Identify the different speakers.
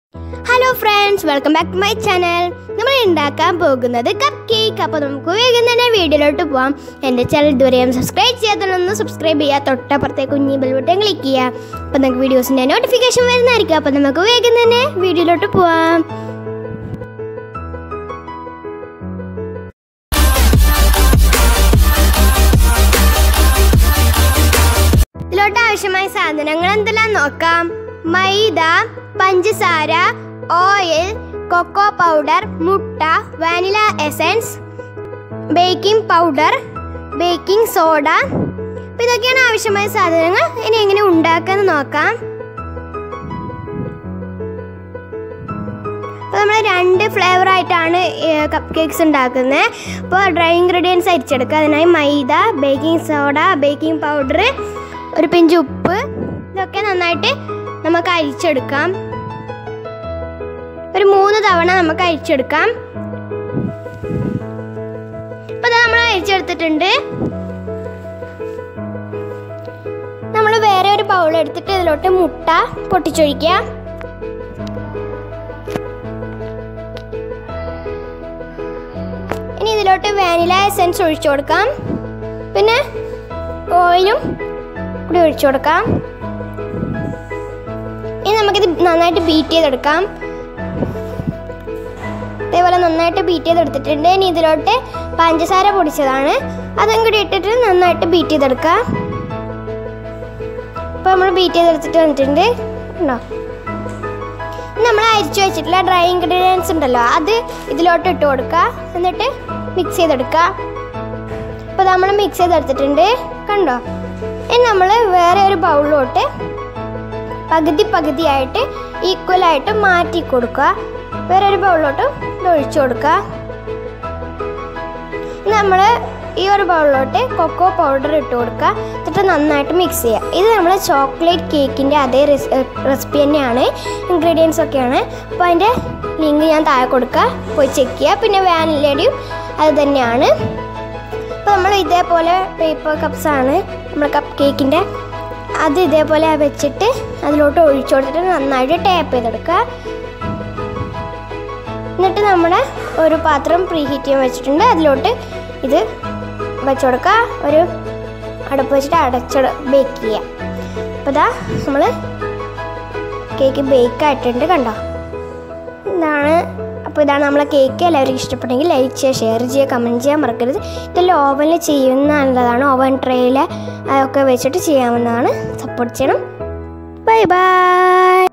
Speaker 1: hello friends welcome back to my channel നമ്മൾ ഉണ്ടാക്കാൻ പോകുന്നത് കപ്പ് കേക്ക് അപ്പോൾ നമുക്ക് വേഗം തന്നെ വീഡിയോയിലോട്ട് പോവാം എൻ്റെ ചാനൽ ഇതുവരെയും സബ്സ്ക്രൈബ് ചെയ്യാത്തതൊന്ന് സബ്സ്ക്രൈബ് ചെയ്യുക തൊട്ടപ്പുറത്തെ കുഞ്ഞി ബെൽ ബട്ടൺ ക്ലിക്ക് ചെയ്യുക അപ്പോൾ നമുക്ക് വീഡിയോസിൻ്റെ നോട്ടിഫിക്കേഷൻ വരുന്നതായിരിക്കും അപ്പോൾ നമുക്ക് വേഗം തന്നെ വീഡിയോയിലോട്ട് പോവാം ഇതിലോട്ട് ആവശ്യമായ സാധനങ്ങൾ എന്തെല്ലാം നോക്കാം മൈദ പഞ്ചസാര ഓയിൽ കൊക്കോ പൗഡർ മുട്ട vanilla essence baking powder baking soda അപ്പോൾ ഇതൊക്കെയാണ് ആവശ്യമായ സാധനങ്ങൾ ഇനി എങ്ങനെ ഉണ്ടാക്കാന്ന് നോക്കാം അപ്പോൾ നമ്മൾ രണ്ട് ഫ്ലേവർ ആയിട്ടാണ് കപ്പ് കേക്ക്സ് ഉണ്ടാക്കുന്നത് അപ്പോൾ ഡ്രൈ ഇൻഗ്രീഡിയൻസ് അരിച്ചെടുക്കുക അതിനായി മൈദ ബേക്കിംഗ് സോഡ ബേക്കിംഗ് പൗഡർ ഒരു പിഞ്ച് ഉപ്പ് ഇതൊക്കെ നന്നായിട്ട് നമുക്ക് അരിച്ചെടുക്കാം ഒരു മൂന്ന് തവണ നമുക്ക് അരിച്ചെടുക്കാം അപ്പോൾ ഇത് നമ്മൾ അരിച്ചെടുത്തിട്ടുണ്ട് നമ്മൾ വേറെ ഒരു ബൗൾ എടുത്തിട്ട് ഇതിലോട്ട് മുട്ട പൊട്ടിച്ചൊഴിക്കുക ഇനി ഇതിലോട്ട് വാനില എസൻസ് ഒഴിച്ചു കൊടുക്കാം പിന്നെ ഓയിലും കൂടി ഒഴിച്ചു കൊടുക്കാം ഇനി നമുക്കിത് നന്നായിട്ട് ബീറ്റ് ചെയ്തെടുക്കാം ഇതേപോലെ നന്നായിട്ട് ബീറ്റ് ചെയ്തെടുത്തിട്ടുണ്ട് ഇനി ഇതിലോട്ട് പഞ്ചസാര പൊടിച്ചതാണ് അതും കൂടി ഇട്ടിട്ട് നന്നായിട്ട് ബീറ്റ് ചെയ്തെടുക്കാം ഇപ്പോൾ നമ്മൾ ബീറ്റ് ചെയ്തെടുത്തിട്ട് വന്നിട്ടുണ്ട് ഉണ്ടോ നമ്മൾ അരിച്ചു വെച്ചിട്ടുള്ള ഡ്രൈ ഇൻഗ്രീഡിയൻസ് ഉണ്ടല്ലോ അത് ഇതിലോട്ട് ഇട്ട് കൊടുക്കുക എന്നിട്ട് മിക്സ് ചെയ്തെടുക്കുക അപ്പോൾ നമ്മൾ മിക്സ് ചെയ്തെടുത്തിട്ടുണ്ട് കണ്ടോ ഇനി നമ്മൾ വേറെ ഒരു ബൗളിലോട്ട് പകുതി പകുതിയായിട്ട് ഈക്വലായിട്ട് മാറ്റി കൊടുക്കുക വേറെ ഒരു ബൗളിലോട്ട് ഇത് ഒഴിച്ചു കൊടുക്കുക നമ്മൾ ഈ ഒരു ബൗളിലോട്ട് കൊക്കോ പൗഡർ ഇട്ട് കൊടുക്കുക എന്നിട്ട് നന്നായിട്ട് മിക്സ് ചെയ്യുക ഇത് നമ്മൾ ചോക്ലേറ്റ് കേക്കിൻ്റെ അതേ റെസിപ്പി തന്നെയാണ് ഇൻഗ്രീഡിയൻസ് ഒക്കെയാണ് അപ്പോൾ അതിൻ്റെ ലിങ്ക് ഞാൻ താഴെ കൊടുക്കുക പോയി ചെക്ക് ചെയ്യുക പിന്നെ വാനിലയുടെയും അത് തന്നെയാണ് അപ്പോൾ നമ്മൾ ഇതേപോലെ പേപ്പർ കപ്സ് ആണ് നമ്മൾ കപ്പ് കേക്കിൻ്റെ അത് ഇതേപോലെ വെച്ചിട്ട് അതിലോട്ട് ഒഴിച്ചു കൊടുത്തിട്ട് നന്നായിട്ട് ടാപ്പ് ചെയ്തെടുക്കുക എന്നിട്ട് നമ്മുടെ ഒരു പാത്രം പ്രീ ഹീറ്റ് ചെയ്യാൻ വെച്ചിട്ടുണ്ട് അതിലോട്ട് ഇത് വെച്ച് കൊടുക്കുക ഒരു അടുപ്പ് വെച്ചിട്ട് അടച്ച് ബേക്ക് ചെയ്യുക അപ്പോൾ ഇതാ നമ്മൾ കേക്ക് ബേക്ക് ആയിട്ടുണ്ട് കണ്ടോ ഇതാണ് അപ്പോൾ ഇതാണ് നമ്മളെ കേക്ക് എല്ലാവർക്കും ഇഷ്ടപ്പെട്ടെങ്കിൽ ലൈക്ക് ചെയ്യുക ഷെയർ ചെയ്യുക കമൻറ്റ് ചെയ്യാൻ മറക്കരുത് ഇതെല്ലാം ഓവനിൽ ചെയ്യുന്ന നല്ലതാണ് ഓവൻ ട്രേയിൽ ഒക്കെ വെച്ചിട്ട് ചെയ്യാവുന്നതാണ് സപ്പോർട്ട് ചെയ്യണം ബൈ ബൈ